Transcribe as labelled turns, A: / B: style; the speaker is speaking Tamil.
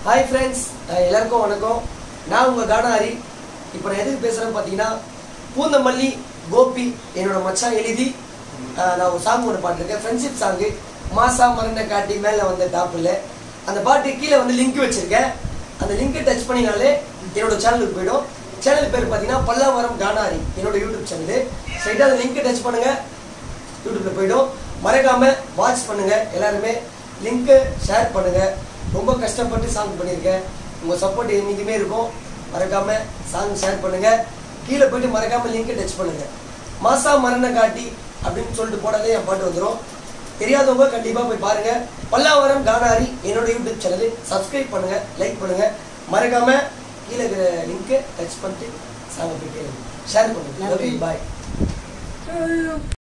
A: ஹாய் ஃப்ரெண்ட்ஸ் எல்லாருக்கும் வணக்கம் நான் உங்கள் கானாரி இப்போ நான் எதுக்கு பேசுகிறேன்னு பார்த்தீங்கன்னா பூந்தமல்லி கோபி என்னோட மச்சான் எழுதி அஹ், நான் ஒரு சாங் ஒன்று பாட்டிருக்கேன் ஃப்ரெண்ட்ஷிப் சாங்கு மாசா மருண்டை காட்டி மேலே வந்த டாப்பில் அந்த பாட்டு கீழே வந்து லிங்க் வச்சுருக்கேன் அந்த லிங்கை டச் பண்ணினாலே என்னோட சேனலுக்கு போயிடும் சேனல் பேர் பார்த்தீங்கன்னா பல்லாவரம் கானாரி என்னோட யூடியூப் சேனலு ஸ்ட்ரைட்டாக அந்த லிங்கை டச் பண்ணுங்கள் யூடியூப்ல போயிடும் மறக்காம வாட்ச் பண்ணுங்க எல்லாருமே லிங்க்கு ஷேர் பண்ணுங்க ரொம்ப கஷ்டப்பட்டு சாங் பண்ணியிருக்கேன் உங்க சப்போர்ட் என்னைக்குமே இருக்கும் மறக்காம சாங் ஷேர் பண்ணுங்க கீழே போயிட்டு மறக்காம லிங்க்கை டச் பண்ணுங்க மாசா மரண காட்டி அப்படின்னு சொல்லிட்டு போடாதே என் பாட்டு வந்துடும் தெரியாதவங்க கண்டிப்பா போய் பாருங்க பல்லாவரம் கானாரி என்னோட யூடியூப் சேனல் சப்ஸ்கிரைப் பண்ணுங்க லைக் பண்ணுங்க மறக்காம கீழே இருக்கிற லிங்க்கை டச் பண்ணிட்டு சாங் போய் கேளுங்க ஷேர் பண்ணுங்க
B: நன்றி.
A: பாய்